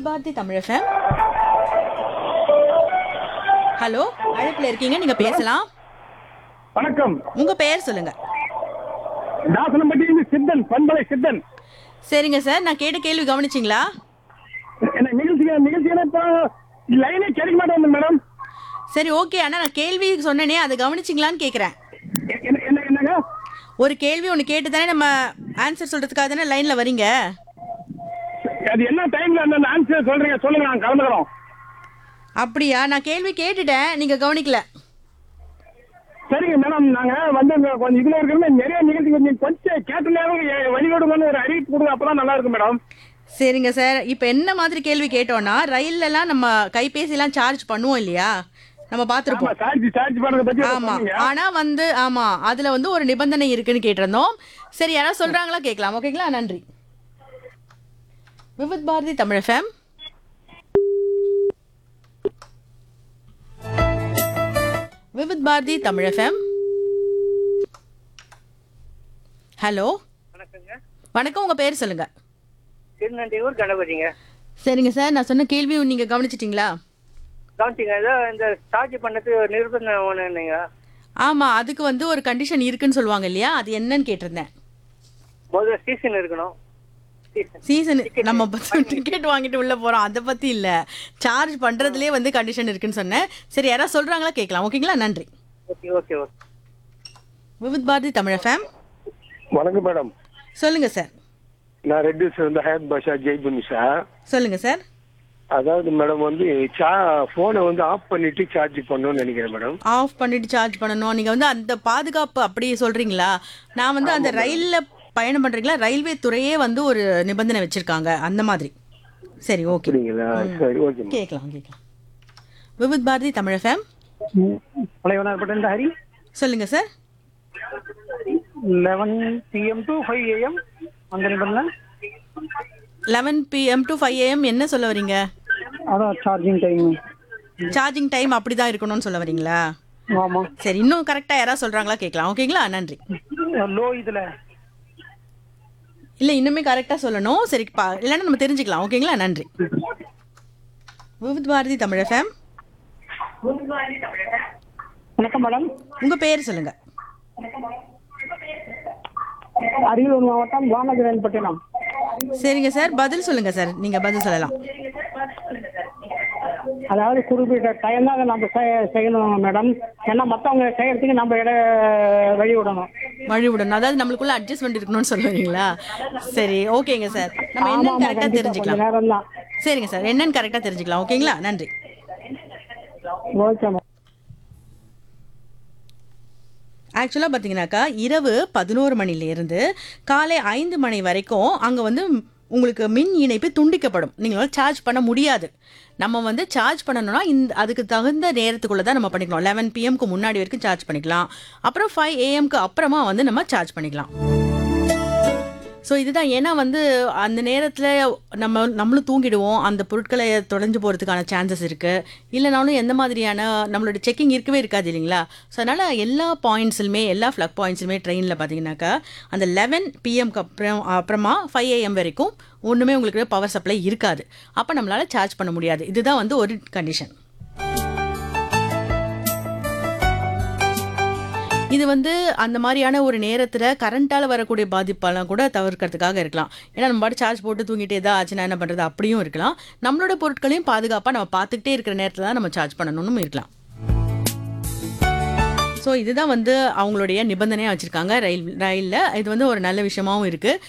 Bharathi Tamil FM hello அழைப்புல இருக்கீங்க நீங்க பேசலாம் வணக்கம் உங்க பெயர் சொல்லுங்க தாசனம்பட்டியிலிருந்து சித்தன் பண்பலை சித்தன் சரிங்க சார் நான் கேட்ட கேள்வி கவனிச்சிங்களா என்ன நிகழ்ச்சி நிகழ்ச்சியான இப்போ லைனே கிடைக்க மாட்டேங்குது மேடம் சரி ஓகே ஆனா நான் கேள்வி சொன்னேனே அதை கவனிச்சிங்களான்னு கேக்குறேன் எ- என்ன என்ன என்னங்க ஒரு கேள்வி ஒன்று கேட்டு தானே நம்ம ஆன்சர் சொல்றதுக்காக தானே லைன்ல வரீங்க அது என்ன டைம்ல அந்த ஆன்சர் சொல்றீங்க சொல்லுங்க நான் கலந்துக்கிறோம் அப்படியா நான் கேள்வி கேட்டுட்டேன் நீங்க கவனிக்கல சரிங்க மேடம் நாங்க வந்து இங்க கொஞ்சம் இதுல இருக்கிற நிறைய நிகழ்ச்சி கொஞ்சம் கொஞ்சம் கேட்ட நேரம் எ- வழிவிடுங்கன்னு ஒரு அறிவிப்பு கொடுங்க அப்பதான் நல்லா இருக்கும் மேடம் சரிங்க சார் இப்போ என்ன மாதிரி கேள்வி கேட்டோம்னா ரயில்லலாம் நம்ம கைபேசிலாம் சார்ஜ் பண்ணுவோம் இல்லையா நம்ம ஆமா பார்த்துருப்போம் சார்ஜ் சார்ஜ் பண்றத பத்தி ஆமா சொன்னீங்க. ஆனா வந்து ஆமா அதுல வந்து ஒரு நிபந்தனை இருக்குன்னு கேட்டிருந்தோம் சரி யாராவது சொல்றாங்களா கேட்கலாம் ஓகேங்களா நன்றி Vividh Bharati Tamil FM Vividh Bharati Tamil FM hello வணக்கங்க வணக்கம் உங்க பேர் சொல்லுங்க திருநண்டையூர் கணபதிங்க சரிங்க சார் நான் சொன்ன கேள்வி நீங்க கவனிச்சிட்டீங்களா கவனிச்சிங்க ஏதோ இந்த சார்ஜ் பண்ணது நிர்பந்தம் ஒன்றுங்க ஆமா அதுக்கு வந்து ஒரு கண்டிஷன் இருக்குன்னு சொல்லுவாங்க இல்லையா அது என்னன்னு கேட்டிருந்தேன் முதல்ல சீசன் இருக்கணும் சீசன் சீசன் நம்ம டிக்கெட் வாங்கிட்டு உள்ள போறோம் அதை பத்தி இல்ல சார்ஜ் பண்றதுலயே வந்து கண்டிஷன் இருக்குன்னு சொன்னேன் சரி யாராவது சொல்றாங்களா கேட்கலாம் ஓகேங்களா நன்றி okay okay okay Vividh Bharati Tamil FM வணக்கம் மேடம் சொல்லுங்க சார் நான் ரெட்டிஸ் வந்து ஹயத் பாஷா ஜெய்புன் சார் சொல்லுங்க சார் அதாவது மேடம் வந்து சா போனை வந்து ஆஃப் பண்ணிட்டு சார்ஜ் பண்ணணும்னு நினைக்கிறேன் மேடம் ஆஃப் பண்ணிட்டு சார்ஜ் பண்ணணும் நீங்க வந்து அந்த பாதுகாப்பு அப்படி சொல்றீங்களா நான் வந்து அந்த ரயில்ல பயணம் பண்றீங்களா ரயில்வே துறையே வந்து ஒரு நிபந்தனை வச்சிருக்காங்க அந்த மாதிரி சரி ஓகே அப்படிங்களா சரி ஓகே கேட்கலாம் கேட்கலாம் விவித் பாரதி தமிழ் ஃபேம் பழையவனார்பட்ட ஹரி சொல்லுங்க sir eleven PM to five AM அந்த நிபந்தனை eleven PM to five AM என்ன சொல்ல வரீங்க அதான் சார்ஜிங் டைம் சார்ஜிங் டைம் அப்படிதான் இருக்கணும்னு சொல்ல வரீங்களா ஆமாம் சரி இன்னும் கரெக்டா யாராவது சொல்றாங்களா கேட்கலாம் ஓகேங்களா நன்றி லோ இதில் இல்ல இன்னுமே கரெக்டா சொல்லணும் சரி பா இல்லைன்னா நம்ம தெரிஞ்சுக்கலாம் ஓகேங்களா நன்றி விவித் பாரதி தமிழ் எஃப்எம் வணக்கம் மேடம் உங்க பேர் சொல்லுங்க அரியலூர் மாவட்டம் வானகிரன்பட்டினம் சரிங்க சார் பதில் சொல்லுங்க சார் நீங்க பதில் சொல்லலாம் அதாவது குறிப்பிட்ட டைம் தான் அதை நம்ம செய- செய்யணும் மேடம் ஏன்னா மற்றவங்க செய்யறதுக்கு நம்ம இட வழி விடணும் வழி விடணும் அதாவது நம்மளுக்குள்ள அட்ஜஸ்ட்மெண்ட் இருக்கணும்னு சொல்ல வரீங்களா சரி ஓகேங்க சார் நம்ம என்னன்னு கரெக்டா தெரிஞ்சுக்கலாம் நேரம் தான் சரிங்க சார் என்னன்னு கரெக்டா தெரிஞ்சுக்கலாம் ஓகேங்களா நன்றி ஓகே மேம் ஆக்சுவலாக பார்த்தீங்கன்னாக்கா இரவு பதினோரு மணிலேருந்து காலை ஐந்து மணி வரைக்கும் அங்கே வந்து உங்களுக்கு மின் இணைப்பு துண்டிக்கப்படும் நீங்களால் சார்ஜ் பண்ண முடியாது நம்ம வந்து சார்ஜ் பண்ணணும்னா இந்த அதுக்கு தகுந்த நேரத்துக்குள்ளே தான் நம்ம பண்ணிக்கலாம் லெவன் பிஎம்க்கு முன்னாடி வரைக்கும் சார்ஜ் பண்ணிக்கலாம் அப்புறம் ஃபைவ் ஏஎம்க்கு அப்புறமா வந்து நம்ம சார்ஜ் பண்ணிக்கலாம் ஸோ இதுதான் ஏன்னா வந்து அந்த நேரத்தில் நம்ம நம்மளும் தூங்கிடுவோம் அந்த பொருட்களை தொலைஞ்சு போகிறதுக்கான சான்சஸ் இருக்குது இல்லைனாலும் எந்த மாதிரியான நம்மளோட செக்கிங் இருக்கவே இருக்காது இல்லைங்களா ஸோ அதனால் எல்லா பாயிண்ட்ஸுலுமே எல்லா ஃப்ளக் பாயிண்ட்ஸுமே ட்ரெயினில் பார்த்தீங்கன்னாக்கா அந்த லெவன் பிஎம்க்கு அப்புறம் அப்புறமா ஃபைவ் ஏஎம் வரைக்கும் ஒன்றுமே உங்களுக்கு பவர் சப்ளை இருக்காது அப்போ நம்மளால் சார்ஜ் பண்ண முடியாது இதுதான் வந்து ஒரு கண்டிஷன் இது வந்து அந்த மாதிரியான ஒரு நேரத்தில் கரண்ட்டால் வரக்கூடிய பாதிப்பெல்லாம் கூட தவிர்க்கிறதுக்காக இருக்கலாம் ஏன்னா நம்ம பாட்டு சார்ஜ் போட்டு தூங்கிட்டே தான் ஆச்சுன்னா என்ன பண்ணுறது அப்படியும் இருக்கலாம் நம்மளோட பொருட்களையும் பாதுகாப்பாக நம்ம பார்த்துக்கிட்டே இருக்கிற நேரத்தில் தான் நம்ம சார்ஜ் பண்ணணும்னு இருக்கலாம் ஸோ இதுதான் வந்து அவங்களுடைய நிபந்தனையாக வச்சுருக்காங்க ரயில் ரயிலில் இது வந்து ஒரு நல்ல விஷயமாவும் இருக்குது